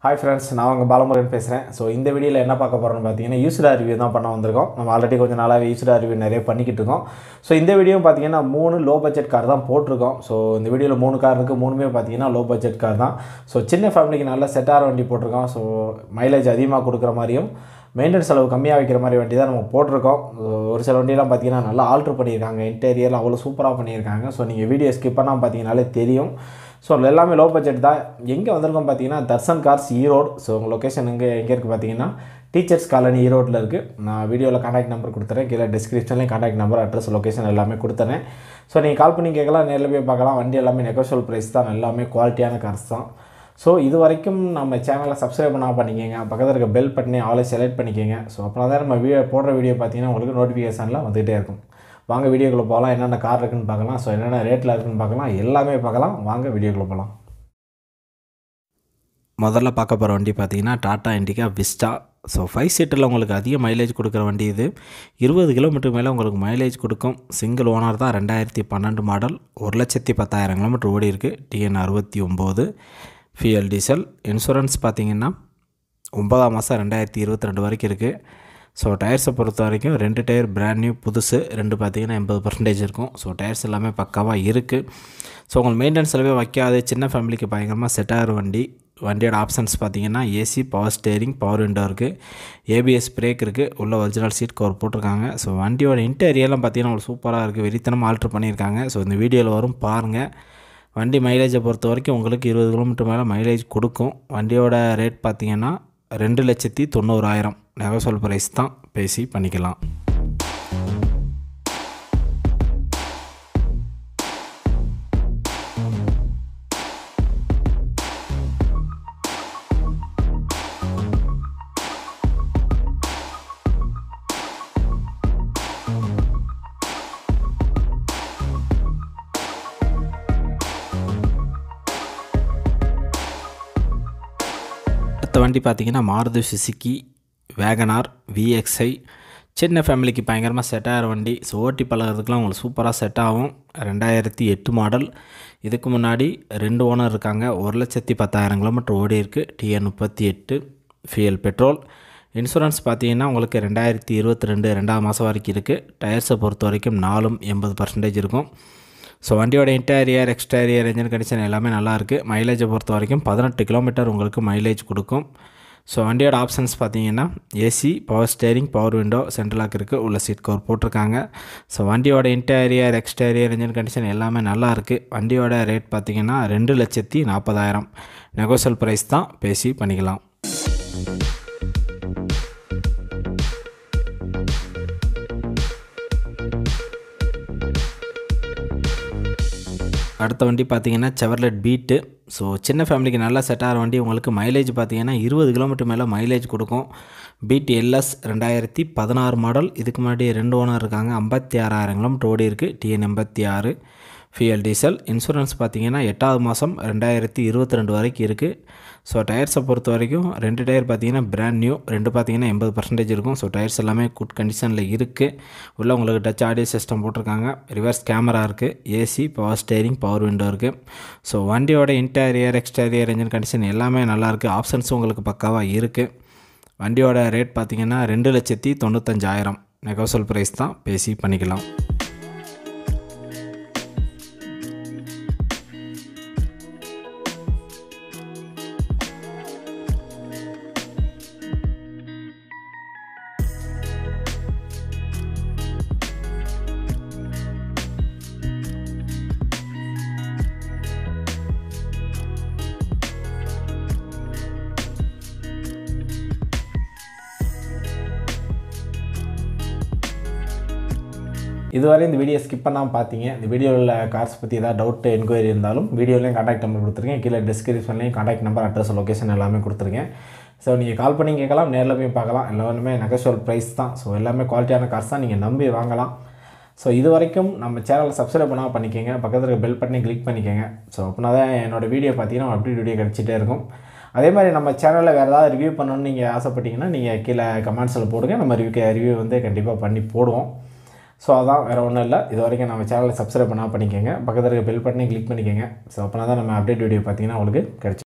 hi friends நான் உங்கள் பாலமுருகன் பேசுகிறேன் ஸோ இந்த வீடியோவில் என்ன பார்க்க போகிறோம்னு பார்த்தீங்கன்னா யூஸ்டா ரிவ்யூ தான் பண்ண வந்திருக்கோம் நம்ம ஆல்ரெடி கொஞ்சம் நாளாகவே யூஸ்டா ரிவ்யூ நிறைய பண்ணிக்கிட்டு இருக்கோம் ஸோ இந்த வீடியோ பார்த்தீங்கன்னா மூணு லோ பட்ஜெட் கார் தான் போட்டிருக்கோம் ஸோ இந்த வீடியோவில் மூணு கார் இருக்குது மூணுமே பார்த்தீங்கன்னா லோ பட்ஜெட் கார் தான் ஸோ சின்ன ஃபேமிலிக்கு நல்ல செட்டார வண்டி போட்டிருக்கோம் ஸோ மைலேஜ் அதிகமாக கொடுக்குற மாதிரியும் மெயின்டெனன்ஸ் செலவு கம்மியாக வைக்கிற மாதிரி வண்டி தான் நம்ம போட்டிருக்கோம் ஒரு சில வண்டியெல்லாம் பார்த்தீங்கன்னா நல்லா ஆல்ட்ரு பண்ணியிருக்காங்க இன்டீரியர் அவ்வளோ சூப்பராக பண்ணியிருக்காங்க ஸோ நீங்கள் வீடியோ ஸ்கிப் பண்ணால் பார்த்தீங்கனாலே தெரியும் ஸோ எல்லாமே லோ பட்ஜெட் தான் எங்கே வந்திருக்கோம் பார்த்தீங்கன்னா தர்சன் கார்ஸ் ஈரோடு ஸோ உங்கள் லொக்கேஷன் எங்கே எங்கே இருக்குது பார்த்தீங்கன்னா டீச்சர்ஸ் காலனி ஈரோட்டில் இருக்குது நான் வீடியோவில் காண்டாக்ட் நம்பர் கொடுத்துறேன் கீழே டிஸ்கிரிப்ஷன்லேயும் காண்டாக்ட் நம்பர் அட்ரஸ் லொக்கேஷன் எல்லாமே கொடுத்துறேன் ஸோ நீங்கள் கால் பண்ணி கேட்கலாம் நேரில் போய் பார்க்கலாம் வண்டி எல்லாமே நெகோஷியல் ப்ரைஸ் தான் எல்லாமே குவாலிட்டியான கார்ஸ் தான் ஸோ இது வரைக்கும் நம்ம சேனலை சப்ஸ்கிரைப் பண்ணால் பண்ணிக்கோங்க பக்கத்தில் இருக்க பெல் பட்டனை ஆளே செலக்ட் பண்ணிக்கோங்க ஸோ அப்போ தான் நம்ம வீடியோ போடுற வீடியோ பார்த்தீங்கன்னா உங்களுக்கு நோட்டிஃபிகேஷனில் வந்துகிட்டே இருக்கும் வாங்க வீடியோக்குள்ளே போகலாம் என்னென்ன கார் இருக்குன்னு பார்க்கலாம் ஸோ என்னென்ன ரேட்டில் இருக்குன்னு பார்க்கலாம் எல்லாமே பார்க்கலாம் வாங்க வீடியோக்குள்ளே போகலாம் முதல்ல பார்க்க போகிற வண்டி பார்த்தீங்கன்னா Tata Indica Vista so five சீட்டரில் உங்களுக்கு அதிக மைலேஜ் கொடுக்குற வண்டி இது இருபது கிலோமீட்டர் மேலே உங்களுக்கு மைலேஜ் கொடுக்கும் சிங்கிள் ஓனர் தான் ரெண்டாயிரத்தி பன்னெண்டு மாடல் ஒரு லட்சத்தி பத்தாயிரம் கிலோமீட்டர் ஓடி இருக்குது டிஎன் அறுபத்தி ஒம்பது ஃபியல் டீசல் இன்சூரன்ஸ் பார்த்தீங்கன்னா ஒன்பதாம் மாதம் ரெண்டாயிரத்தி இருபத்தி ரெண்டு வரைக்கும் இருக்குது ஸோ டயர்ஸை பொறுத்த வரைக்கும் ரெண்டு டயர் பிராண்ட் நியூ புதுசு ரெண்டு பார்த்தீங்கன்னா எண்பது பர்சன்டேஜ் இருக்கும் ஸோ டயர்ஸ் எல்லாமே பக்காவாக இருக்குது ஸோ உங்களுக்கு மெயின்டெனன்ஸ் செலவே வைக்காது சின்ன ஃபேமிலிக்கு பயங்கரமாக செட் ஆகிற வண்டி வண்டியோட ஆப்ஷன்ஸ் பார்த்தீங்கன்னா AC power steering power window இருக்குது ஏபிஎஸ் பிரேக் இருக்குது உள்ள ஒரிஜினல் சீட் கவர் போட்டிருக்காங்க ஸோ வண்டியோட இன்டீரியர்லாம் பார்த்தீங்கன்னா உங்களுக்கு சூப்பராக இருக்குது வெறித்தனமாக ஆல்ட்ரு பண்ணியிருக்காங்க ஸோ இந்த வீடியோவில் வரும் பாருங்கள் வண்டி மைலேஜை பொறுத்த வரைக்கும் உங்களுக்கு இருபது கிலோமீட்டர் மேலே மைலேஜ் கொடுக்கும் வண்டியோட ரேட் பார்த்தீங்கன்னா ரெண்டு லட்சத்தி தொண்ணூறாயிரம் நெகோசல் ப்ரைஸ் தான் பேசி பண்ணிக்கலாம் அடுத்த வண்டி பார்த்தீங்கன்னா மாருதி சுசுக்கி வேகனார் விஎக்ஸ்ஐ சின்ன ஃபேமிலிக்கு பயங்கரமாக செட் ஆகிற வண்டி ஸோ ஓட்டி பழகிறதுக்குலாம் உங்களுக்கு சூப்பராக செட் ஆகும் ரெண்டாயிரத்தி எட்டு மாடல் இதுக்கு முன்னாடி ரெண்டு ஓனர் இருக்காங்க ஒரு லட்சத்தி பத்தாயிரம் கிலோமீட்டர் ஓடி இருக்குது டிஎன் முப்பத்தி எட்டு ஃபியல் பெட்ரோல் இன்சூரன்ஸ் பார்த்தீங்கன்னா உங்களுக்கு ரெண்டாயிரத்தி இருபத்தி ரெண்டு ரெண்டாவது மாதம் வரைக்கும் இருக்குது டயர்ஸை பொறுத்த வரைக்கும் நாலும் எண்பது பர்சன்டேஜ் இருக்கும் ஸோ வண்டியோட இன்டீரியர் எக்ஸ்டீரியர் என்ஜின் கண்டிஷன் எல்லாமே நல்லாயிருக்கு மைலேஜை பொறுத்த வரைக்கும் பதினெட்டு கிலோமீட்டர் உங்களுக்கு மைலேஜ் கொடுக்கும் ஸோ வண்டியோட ஆப்ஷன்ஸ் பார்த்தீங்கன்னா AC power steering power window central lock இருக்குது உள்ள சீட் கவர் போட்டிருக்காங்க ஸோ வண்டியோட இன்டீரியர் எக்ஸ்டீரியர் என்ஜின் கண்டிஷன் எல்லாமே நல்லா இருக்குது வண்டியோட ரேட் பார்த்தீங்கன்னா ரெண்டு லட்சத்தி நாற்பதாயிரம் நெகோசல் ப்ரைஸ் தான் பேசி பண்ணிக்கலாம் அடுத்த வண்டி பார்த்தீங்கன்னா செவர்லெட் பீட்டு ஸோ சின்ன ஃபேமிலிக்கு நல்லா செட் ஆகிற வண்டி உங்களுக்கு மைலேஜ் பார்த்தீங்கன்னா இருபது கிலோமீட்டர் மேலே மைலேஜ் கொடுக்கும் பீட் எல்எஸ் ரெண்டாயிரத்தி பதினாறு மாடல் இதுக்கு முன்னாடி ரெண்டு ஓனர் இருக்காங்க ஐம்பத்தி ஆறாயிரம் கிலோமீட்டர் ஓடி இருக்குது டிஎன் எண்பத்தி ஆறு ஃபியல் டீசல் இன்சூரன்ஸ் பார்த்தீங்கன்னா எட்டாவது மாதம் ரெண்டாயிரத்தி இருபத்தி ரெண்டு வரைக்கும் இருக்குது ஸோ டயர்ஸை பொறுத்த வரைக்கும் ரெண்டு டயர் பார்த்தீங்கன்னா பிராண்ட் நியூ ரெண்டு பார்த்தீங்கன்னா எண்பது பர்சன்டேஜ் இருக்கும் ஸோ டயர்ஸ் எல்லாமே குட் கண்டிஷனில் இருக்குது உள்ள உங்களுக்கு டச் ஆடியோ சிஸ்டம் போட்டிருக்காங்க ரிவர்ஸ் கேமரா இருக்குது AC power steering power window இருக்குது ஸோ வண்டியோட இன்டீரியர் எக்ஸ்டீரியர் என்ஜின் கண்டிஷன் எல்லாமே நல்லாயிருக்கு ஆப்ஷன்ஸும் உங்களுக்கு பக்காவாக இருக்குது வண்டியோட ரேட் பார்த்தீங்கன்னா ரெண்டு லட்சத்தி தொண்ணூத்தஞ்சாயிரம் நெகோசல் ப்ரைஸ் தான் பேசி பண்ணிக்கலாம் இதுவரை இந்த வீடியோ ஸ்கிப் பண்ணாமல் பார்த்தீங்க இந்த வீடியோவில் கார்ஸ் பற்றி ஏதாவது டவுட் என்கொயரி இருந்தாலும் வீடியோலையும் காண்டாக்ட் நம்பர் கொடுத்துருக்கேன் கீழே டிஸ்கிரிப்ஷன்லையும் காண்டாக்ட் நம்பர் அட்ரஸ் லொக்கேஷன் எல்லாமே கொடுத்துருக்கேன் ஸோ நீங்கள் கால் பண்ணி கேட்கலாம் நேரில் போய் பார்க்கலாம் எல்லாமே நெகோஷியல் ப்ரைஸ் தான் ஸோ எல்லாமே குவாலிட்டியான கார்ஸ் தான் நீங்கள் நம்பி வாங்கலாம் ஸோ இது வரைக்கும் நம்ம சேனலை சப்ஸ்கிரைப் பண்ணால் பண்ணிக்கோங்க பக்கத்தில் இருக்க பெல் பட்டனை கிளிக் பண்ணிக்கோங்க ஸோ அப்படின்னா தான் என்னோடய வீடியோ பார்த்தீங்கன்னா அப்டேட் வீடியோ கிடச்சிட்டே இருக்கும் அதே மாதிரி நம்ம சேனலில் வேறு ஏதாவது ரிவ்யூ பண்ணணும்னு நீங்கள் ஆசைப்பட்டீங்கன்னா நீங்கள் கீழே கமெண்ட்ஸில் போடுங்க நம்ம ரிவ்யூ ரிவ்யூ வந்து கண்டிப்பாக பண்ணி போடுவோம் ஸோ அதான் வேறு ஒன்றும் இல்லை இது வரைக்கும் நம்ம சேனலை சப்ஸ்கிரைப் பண்ணால் பண்ணிக்கோங்க பக்கத்தில் இருக்க பெல் பட்டனை கிளிக் பண்ணிக்கோங்க ஸோ அப்படின்னா தான் நம்ம அப்டேட் வீடியோ பார்த்தீங்கன்னா உங்களுக்கு கிடச்சி